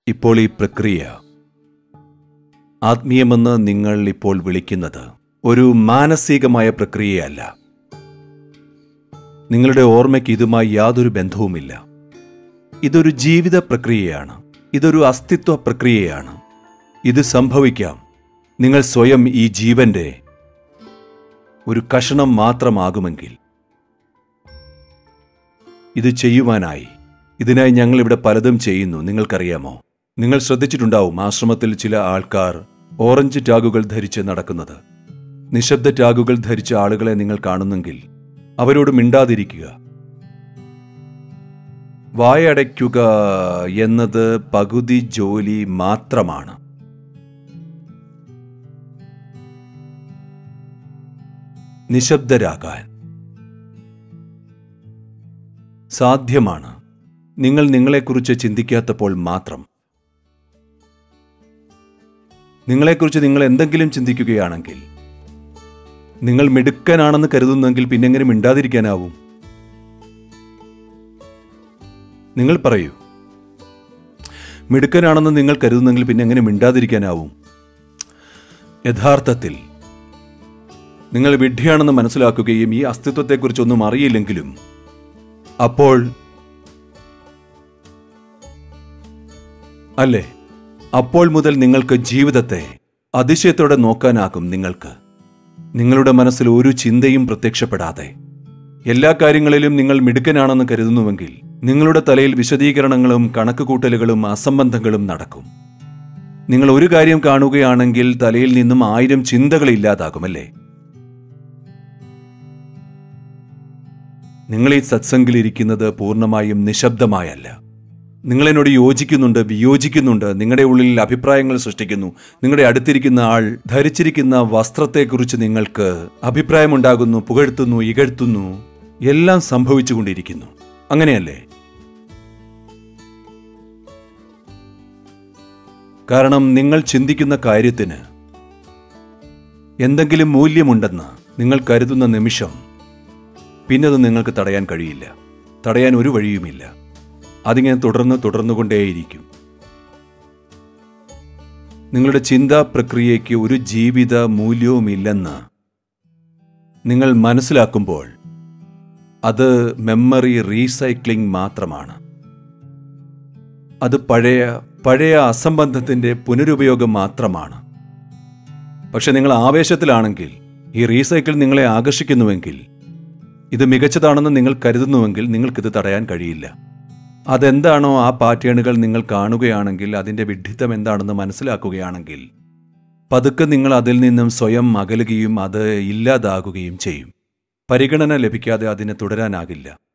ഇപ്പോൾ ഈ പ്രക്രിയ ആത്മീയമെന്ന് നിങ്ങൾ ഇപ്പോൾ വിളിക്കുന്നത് ഒരു മാനസികമായ പ്രക്രിയയല്ല നിങ്ങളുടെ ഓർമ്മയ്ക്ക് ഇതുമായി യാതൊരു ബന്ധവുമില്ല ഇതൊരു ജീവിത പ്രക്രിയയാണ് ഇതൊരു അസ്തിത്വ പ്രക്രിയയാണ് ഇത് സംഭവിക്കാം നിങ്ങൾ സ്വയം ഈ ജീവന്റെ ഒരു കഷണം മാത്രമാകുമെങ്കിൽ ഇത് ചെയ്യുവാനായി ഇതിനായി ഞങ്ങൾ ഇവിടെ പലതും ചെയ്യുന്നു നിങ്ങൾക്കറിയാമോ നിങ്ങൾ ശ്രദ്ധിച്ചിട്ടുണ്ടാവും ആശ്രമത്തിൽ ചില ആൾക്കാർ ഓറഞ്ച് ടാഗുകൾ ധരിച്ച് നടക്കുന്നത് നിശബ്ദ ടാഗുകൾ ധരിച്ച ആളുകളെ നിങ്ങൾ കാണുന്നെങ്കിൽ അവരോട് മിണ്ടാതിരിക്കുക വായടയ്ക്കുക എന്നത് പകുതി ജോലി മാത്രമാണ് നിശബ്ദരാകാൻ സാധ്യമാണ് നിങ്ങൾ നിങ്ങളെക്കുറിച്ച് ചിന്തിക്കാത്തപ്പോൾ മാത്രം നിങ്ങളെക്കുറിച്ച് നിങ്ങൾ എന്തെങ്കിലും ചിന്തിക്കുകയാണെങ്കിൽ നിങ്ങൾ മിടുക്കനാണെന്ന് കരുതുന്നെങ്കിൽ പിന്നെങ്ങനെ മിണ്ടാതിരിക്കാനാവും നിങ്ങൾ പറയൂ മിടുക്കനാണെന്ന് നിങ്ങൾ കരുതുന്നെങ്കിൽ പിന്നെ എങ്ങനെ മിണ്ടാതിരിക്കാനാവും യഥാർത്ഥത്തിൽ നിങ്ങൾ വിഡ്ഢിയാണെന്ന് മനസ്സിലാക്കുകയും ഈ അസ്തിത്വത്തെക്കുറിച്ചൊന്നും അറിയില്ലെങ്കിലും അപ്പോൾ അല്ലേ അപ്പോൾ മുതൽ നിങ്ങൾക്ക് ജീവിതത്തെ അതിശയത്തോടെ നോക്കാനാകും നിങ്ങൾക്ക് നിങ്ങളുടെ മനസ്സിൽ ഒരു ചിന്തയും പ്രത്യക്ഷപ്പെടാതെ എല്ലാ കാര്യങ്ങളിലും നിങ്ങൾ മിടുക്കനാണെന്ന് കരുതുന്നുവെങ്കിൽ നിങ്ങളുടെ തലയിൽ വിശദീകരണങ്ങളും കണക്കുകൂട്ടലുകളും അസംബന്ധങ്ങളും നടക്കും നിങ്ങൾ ഒരു കാര്യം കാണുകയാണെങ്കിൽ തലയിൽ നിന്നും ആയിരം ചിന്തകൾ ഇല്ലാതാകുമല്ലേ നിങ്ങൾ ഈ സത്സംഗിലിരിക്കുന്നത് പൂർണ്ണമായും നിശബ്ദമായല്ല നിങ്ങൾ എന്നോട് യോജിക്കുന്നുണ്ട് വിയോജിക്കുന്നുണ്ട് നിങ്ങളുടെ ഉള്ളിൽ അഭിപ്രായങ്ങൾ സൃഷ്ടിക്കുന്നു നിങ്ങളുടെ അടുത്തിരിക്കുന്ന ആൾ ധരിച്ചിരിക്കുന്ന വസ്ത്രത്തെക്കുറിച്ച് നിങ്ങൾക്ക് അഭിപ്രായമുണ്ടാകുന്നു പുകഴ്ത്തുന്നു ഇകഴ്ത്തുന്നു എല്ലാം സംഭവിച്ചുകൊണ്ടിരിക്കുന്നു അങ്ങനെയല്ലേ കാരണം നിങ്ങൾ ചിന്തിക്കുന്ന കാര്യത്തിന് എന്തെങ്കിലും മൂല്യമുണ്ടെന്ന് നിങ്ങൾ കരുതുന്ന നിമിഷം പിന്നെ അത് നിങ്ങൾക്ക് തടയാൻ കഴിയില്ല തടയാൻ ഒരു വഴിയുമില്ല അതിങ്ങനെ തുടർന്ന് തുടർന്നുകൊണ്ടേയിരിക്കും നിങ്ങളുടെ ചിന്താ പ്രക്രിയയ്ക്ക് ഒരു ജീവിത മൂല്യവുമില്ലെന്ന് നിങ്ങൾ മനസ്സിലാക്കുമ്പോൾ അത് മെമ്മറി റീസൈക്ലിംഗ് മാത്രമാണ് അത് പഴയ പഴയ അസംബന്ധത്തിന്റെ പുനരുപയോഗം മാത്രമാണ് പക്ഷെ നിങ്ങൾ ആവേശത്തിലാണെങ്കിൽ ഈ റീസൈക്കിൾ നിങ്ങളെ ആകർഷിക്കുന്നുവെങ്കിൽ ഇത് മികച്ചതാണെന്ന് നിങ്ങൾ കരുതുന്നുവെങ്കിൽ നിങ്ങൾക്കിത് തടയാൻ കഴിയില്ല അതെന്താണോ ആ പാറ്റേണുകൾ നിങ്ങൾ കാണുകയാണെങ്കിൽ അതിൻ്റെ വിഡ്ഢിത്തം എന്താണെന്ന് മനസ്സിലാക്കുകയാണെങ്കിൽ പതുക്കെ നിങ്ങൾ അതിൽ നിന്നും സ്വയം അകലുകയും അത് ഇല്ലാതാകുകയും ചെയ്യും പരിഗണന ലഭിക്കാതെ അതിന് തുടരാനാകില്ല